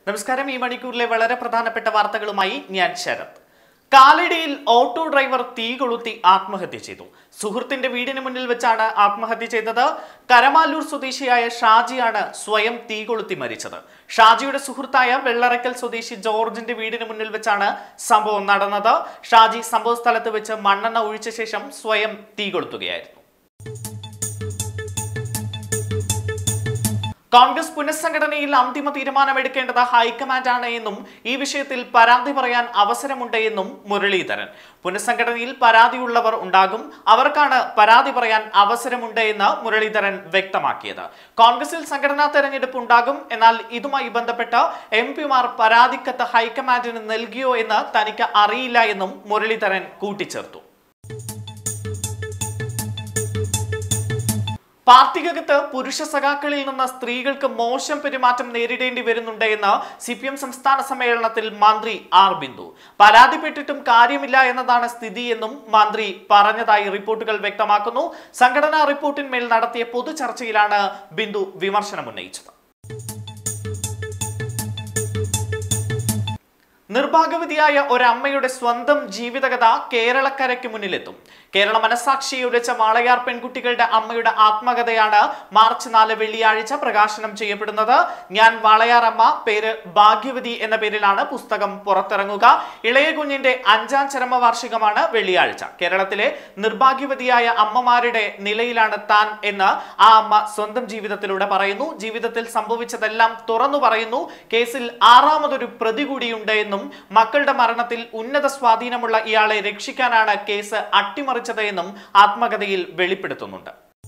നമസ്കാരം ഈ മണിക്കൂറിലെ വളരെ പ്രധാനപ്പെട്ട വാർത്തകളുമായി ഞാൻ ശരത് കാലടിയിൽ ഓട്ടോ ഡ്രൈവർ തീ കൊളുത്തി ആത്മഹത്യ ചെയ്തു സുഹൃത്തിന്റെ വീടിന് മുന്നിൽ വെച്ചാണ് ആത്മഹത്യ ചെയ്തത് കരമാല്ലൂർ സ്വദേശിയായ ഷാജിയാണ് സ്വയം തീ കൊളുത്തി മരിച്ചത് ഷാജിയുടെ സുഹൃത്തായ വെള്ളറക്കൽ സ്വദേശി ജോർജിന്റെ വീടിന് മുന്നിൽ വെച്ചാണ് സംഭവം നടന്നത് ഷാജി സംഭവ സ്ഥലത്ത് വെച്ച് മണ്ണെണ്ണ ഒഴിച്ച ശേഷം സ്വയം തീ കൊളുത്തുകയായിരുന്നു കോൺഗ്രസ് പുനഃസംഘടനയിൽ അന്തിമ തീരുമാനമെടുക്കേണ്ടത് ഹൈക്കമാൻഡാണ് എന്നും ഈ വിഷയത്തിൽ പരാതി പറയാൻ അവസരമുണ്ട് എന്നും മുരളീധരൻ പുനഃസംഘടനയിൽ പരാതിയുള്ളവർ ഉണ്ടാകും അവർക്കാണ് പരാതി പറയാൻ അവസരമുണ്ട് എന്ന് മുരളീധരൻ വ്യക്തമാക്കിയത് കോൺഗ്രസിൽ സംഘടനാ തെരഞ്ഞെടുപ്പ് ഉണ്ടാകും എന്നാൽ ഇതുമായി ബന്ധപ്പെട്ട് എം പിമാർ പരാതിക്കത്ത് ഹൈക്കമാൻഡിന് നൽകിയോ എന്ന് തനിക്ക് അറിയില്ല എന്നും മുരളീധരൻ കൂട്ടിച്ചേർത്തു പാർട്ടിക്കകത്ത് പുരുഷ സഖാക്കളിൽ നിന്ന് സ്ത്രീകൾക്ക് മോശം പെരുമാറ്റം നേരിടേണ്ടി വരുന്നുണ്ട് എന്ന് സി പി എം സംസ്ഥാന സമ്മേളനത്തിൽ മന്ത്രി ആർ ബിന്ദു പരാതിപ്പെട്ടിട്ടും കാര്യമില്ല എന്നതാണ് സ്ഥിതി എന്നും മന്ത്രി പറഞ്ഞതായി റിപ്പോർട്ടുകൾ വ്യക്തമാക്കുന്നു സംഘടനാ റിപ്പോർട്ടിന്മേൽ നടത്തിയ പൊതു ചർച്ചയിലാണ് ബിന്ദു വിമർശനം ഉന്നയിച്ചത് നിർഭാഗ്യവതിയായ ഒരമ്മയുടെ സ്വന്തം ജീവിതകഥ കേരളക്കരയ്ക്ക് മുന്നിലെത്തും കേരള മനസാക്ഷിയെ ഉരച്ച വാളയാർ പെൺകുട്ടികളുടെ അമ്മയുടെ ആത്മകഥയാണ് മാർച്ച് നാല് വെള്ളിയാഴ്ച പ്രകാശനം ചെയ്യപ്പെടുന്നത് ഞാൻ വാളയാർ അമ്മ പേര് ഭാഗ്യവതി എന്ന പേരിലാണ് പുസ്തകം പുറത്തിറങ്ങുക ഇളയ കുഞ്ഞിന്റെ അഞ്ചാം ചരമവാർഷികമാണ് വെള്ളിയാഴ്ച കേരളത്തിലെ നിർഭാഗ്യവതിയായ അമ്മമാരുടെ നിലയിലാണ് താൻ എന്ന് ആ അമ്മ സ്വന്തം ജീവിതത്തിലൂടെ പറയുന്നു ജീവിതത്തിൽ സംഭവിച്ചതെല്ലാം തുറന്നു പറയുന്നു കേസിൽ ആറാമതൊരു പ്രതി കൂടിയുണ്ട് എന്നും മക്കളുടെ മരണത്തിൽ ഉന്നത സ്വാധീനമുള്ള ഇയാളെ രക്ഷിക്കാനാണ് കേസ് അട്ടിമറിച്ചത് എന്നും ആത്മകഥയിൽ വെളിപ്പെടുത്തുന്നുണ്ട്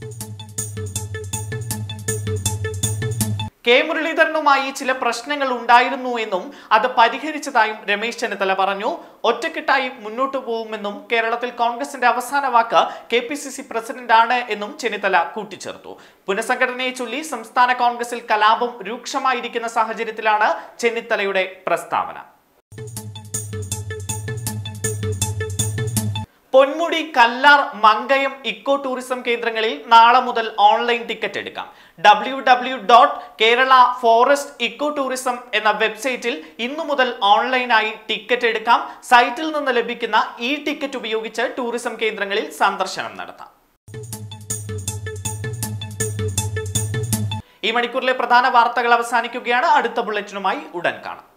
കെ മുരളീധരനുമായി ചില പ്രശ്നങ്ങൾ ഉണ്ടായിരുന്നു എന്നും അത് പരിഹരിച്ചതായും രമേശ് ചെന്നിത്തല പറഞ്ഞു ഒറ്റക്കെട്ടായി മുന്നോട്ടു പോകുമെന്നും കേരളത്തിൽ കോൺഗ്രസിന്റെ അവസാന വാക്ക് കെ പി സി സി പ്രസിഡന്റാണ് എന്നും ചെന്നിത്തല കൂട്ടിച്ചേർത്തു പുനഃസംഘടനയെ ചൊല്ലി സംസ്ഥാന കോൺഗ്രസിൽ കലാപം രൂക്ഷമായിരിക്കുന്ന സാഹചര്യത്തിലാണ് ചെന്നിത്തലയുടെ പ്രസ്താവന പൊന്മുടി കല്ലാർ മങ്കയം ഇക്കോ ടൂറിസം കേന്ദ്രങ്ങളിൽ നാളെ മുതൽ ഓൺലൈൻ ടിക്കറ്റ് എടുക്കാം W W dot Kerala forest eco tourism എന്ന വെബ്സൈറ്റിൽ ഇന്നു മുതൽ ഓൺലൈനായി ടിക്കറ്റ് എടുക്കാം സൈറ്റിൽ നിന്ന് ലഭിക്കുന്ന ഈ ടിക്കറ്റ് ഉപയോഗിച്ച് ടൂറിസം കേന്ദ്രങ്ങളിൽ സന്ദർശനം നടത്താം ഈ മണിക്കൂറിലെ പ്രധാന വാർത്തകൾ അവസാനിക്കുകയാണ് അടുത്ത ബുള്ളറ്റിനുമായി ഉടൻ കാണാം